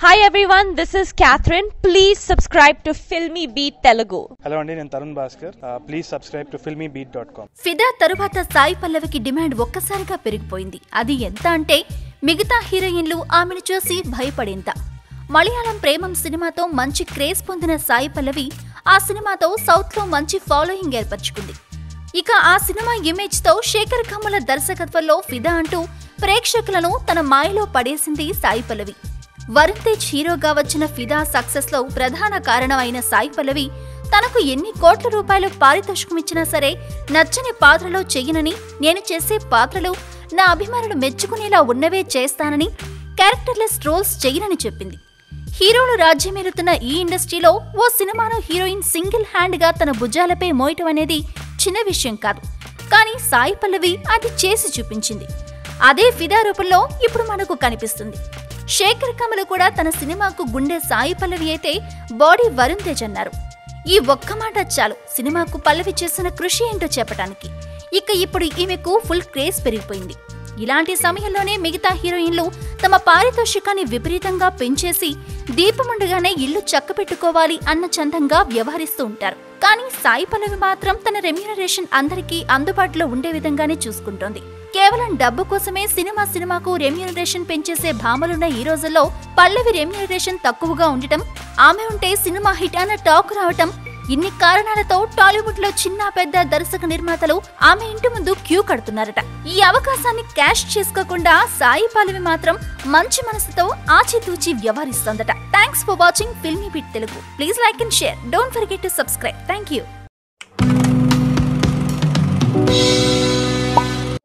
Hi everyone, this is Catherine. Please subscribe to Filmy Beat Telugu. Hello అండి నేను Tarun Bhaskar please subscribe to Filmy Beat dot com Fidaa తరువాత Sai పల్లవికి demand ఒక్కసారిగా పెరిగిపోయింది అది ఎంత అంటే మిగతా హీరోయిన్లు ఆమెను చూసి భయపడేంత మలయాళం ప్రేమం సినిమాతో మంచి క్రేజ్ పొందిన సాయి పల్లవి ఆ సినిమాతో సౌత్ లో మంచి ఫాలోయింగ్ ఏర్పరచుకుంది ఇక ఆ సినిమా ఇమేజ్ తో శేఖర్ కమ్మల దర్శకత్వంలో ఫిదా అంటూ ప్రేక్షకులను తన మాయలో పడేసింది సాయి పల్లవి వరుణ్ తేజ్ హీరోగా వచ్చిన ఫిదా సక్సెస్ లో ప్రధాన కారణం అయిన సాయి పల్లవి తనకు ఎన్ని కోట్ల రూపాయలు పారితోషికం ఇచ్చినా సరే నచ్చని పాత్రలో చెయ్యనని నేను చేసే పాత్రలు నా అభిమానులు మెచ్చుకునేలా ఉన్నవే చేస్తానని క్యారెక్టర్లెస్ రోల్స్ చెయ్యనని చెప్పింది హీరోలు రాజ్యమేలుతున్న ఈ ఇండస్ట్రీలో ఓ సినిమాను హీరోయిన్ సింగిల్ హ్యాండ్ గా తన భుజాలపై మోయటం అనేది చిన్న విషయం కాదు కానీ సాయి పల్లవి అది చేసి చూపించింది అదే ఫిదా రూపంలో ఇప్పుడు మనకు కనిపిస్తుంది శేఖర్ కమల్ కూడా తన సినిమాకు గుండె సాయి పల్లవి అయితే బాడీ వరుణ్ తేజ్ అన్నారు ఈ ఒక్క మాట చాలు సినిమాకు పల్లవి చేసిన కృషి ఏంటో చెప్పటానికి ఇక ఇప్పుడు ఈమెకు ఫుల్ క్రేజ్ పెరిగిపోయింది ఇలాంటి సమయంలోనే మిగతా హీరోయిన్లు తమ పారితోషికాన్ని విపరీతంగా పెంచేసి దీపముండగానే ఇల్లు చక్కబెట్టుకోవాలి అన్న చందంగా వ్యవహరిస్తూ ఉంటారు కానీ సాయి పల్లవి మాత్రం తన రెమ్యూనరేషన్ అందరికీ అందుబాటులో ఉండే విధంగానే చూసుకుంటోంది కేవలం డబ్బు కోసమే సినిమా సినిమాకు రెమ్యూనరేషన్ పెంచేసే భామలున్న ఈ రోజుల్లో పల్లవి రెమ్యూనరేషన్ తక్కువగా ఉండటం ఆమె ఉంటే సినిమా హిట్ అన్న టాక్ రావటం ఇన్ని కారణాలతో టాలీవుడ్ లో చిన్న పెద్ద దర్శక నిర్మాతలు ఆమె ఇంటి ముందు క్యూ కడుతున్నారట ఈ అవకాశాన్ని క్యాష్ చేసుకోకుండా సాయి పల్లవి మాత్రం మంచి మనసుతో ఆచితూచి వ్యవహరిస్తోందట thanks for watching Filmy Beat Telugu please like and share don't forget to subscribe thank you